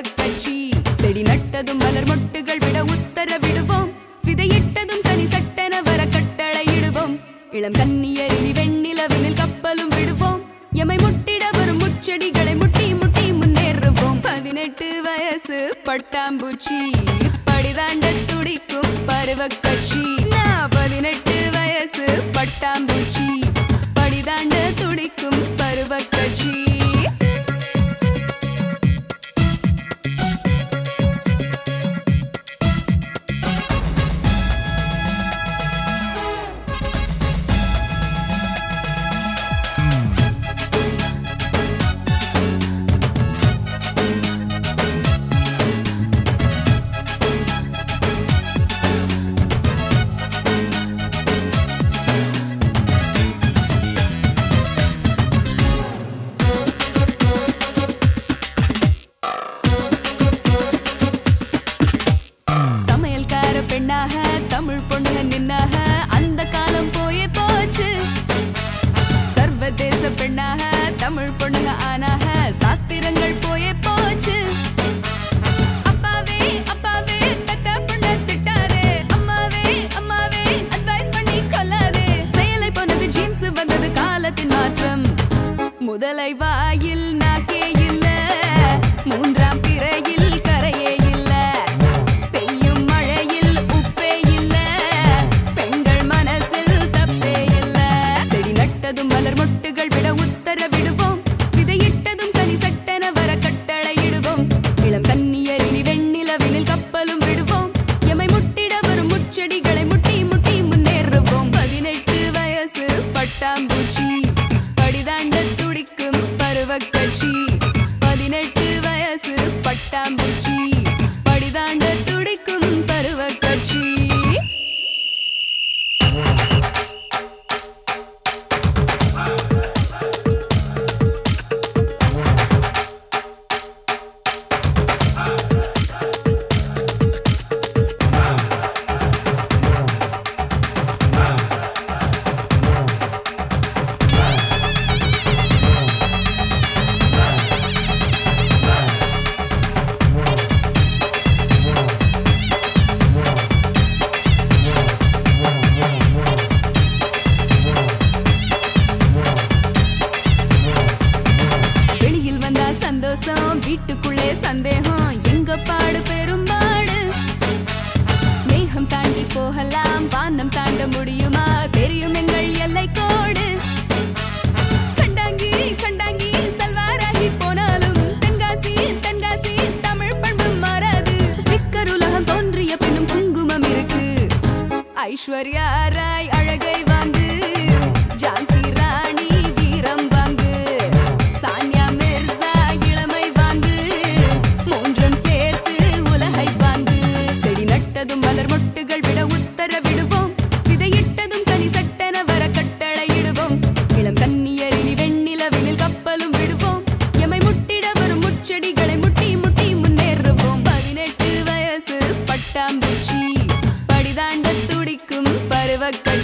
கட்சி செடி நட்டதும் மலர் மொட்டுகள் விட உத்தரவிடுவோம் விதையிட்டதும் தனி சட்டென வர கட்டளையிடுவோம் இளம் கன்னியரினி வெண்ணிலவினில் கப்பலும் விடுவோம் எமை முட்டிட வரும் முச்செடிகளை முட்டி முட்டி முன்னேறுவோம் பதினெட்டு வயசு பட்டாம்பூச்சி படிதாண்ட துடிக்கும் பருவ கட்சி நான் பதினெட்டு வயசு பட்டாம்பூச்சி படிதாண்ட துடிக்கும் பருவ கட்சி சமையல்கார பெண்ணாக தமிழ் பொண்ணுக நின்னாக அந்த காலம் போயே போச்சு சர்வதேச பெண்ணாக தமிழ் பொண்ணுக ஆனாக சாஸ்திரங்கள் போயே போச்சு அப்பாவே அப்பாவே பெத்த பொண்ண திட்டாரே அம்மாவே அம்மாவே அட்வைஸ் பண்ணி கொல்லாதே செயலை போனது ஜீன்ஸ் வந்தது காலத்தின் மாற்றம் முதலை வாயில் நாக்கே இல்ல மூன்றாம் பிறையில் கரையே இல்ல பெய்யும் மழையில் உப்பே இல்ல பெண்கள் மனசில் தப்பே இல்ல செடி நட்டதும் மலர் மொட்டுகள் விட உத்தரவிடுவோம் விதையிட்டதும் தனி சட்டென வர கட்டளையிடுவோம் இளம் கன்னியரினி வெண்ணிலவினில் கப்பலும் விடுவோம் எமை முட்டிட வரும் முச்செடிகளை முட்டி முட்டி முன்னேறுவோம் பதினெட்டு வயசு பட்டாம்பூச்சி படிதாண்ட துடிக்கும் பருவ கட்சி பதினெட்டு வயசு பட்டாம்பூச்சி படிதாண்ட துடிக்கும் பருவ கட்சி வெளியில் வந்தா சந்தோஷம் வீட்டுக்குள்ளே சந்தேகம் எங்க பாடு பெரும்பாடு மேகம் தாண்டி போகலாம் வானம் தாண்ட முடியுமா தெரியும் எங்கள் எல்லை கோடு கண்டாங்கி கண்டாங்கி சல்வாராகி போனாலும் தென்காசி தென்காசி தமிழ் பண்பு மாறாது ஸ்டிக்கர் உலகம் தோன்றிய பின்னும் குங்குமம் இருக்கு ஐஸ்வர்யா ராய் அழகை வாங்கு ஜான்சி ராணி வீரம் வாங்கு சானியா மிர்சா இளமை வாங்கு மூன்றும் சேர்த்து உலகை வாங்கு செடி நட்டதும் மலர் மொட்டுகள் விட உத்தரவிடுவோம் விதையிட்டதும் தனி சட்டென வர கட்டளையிடுவோம் இளம் கன்னியரினி வெண்ணிலவினில் கப்பலும் விடுவோம் எமை முட்டிட வரும் முச்செடிகளை முட்டி முட்டி முன்னேறுவோம் பதினெட்டு வயசு பட்டாம்பூச்சி படிதாண்ட துடிக்கும் பருவ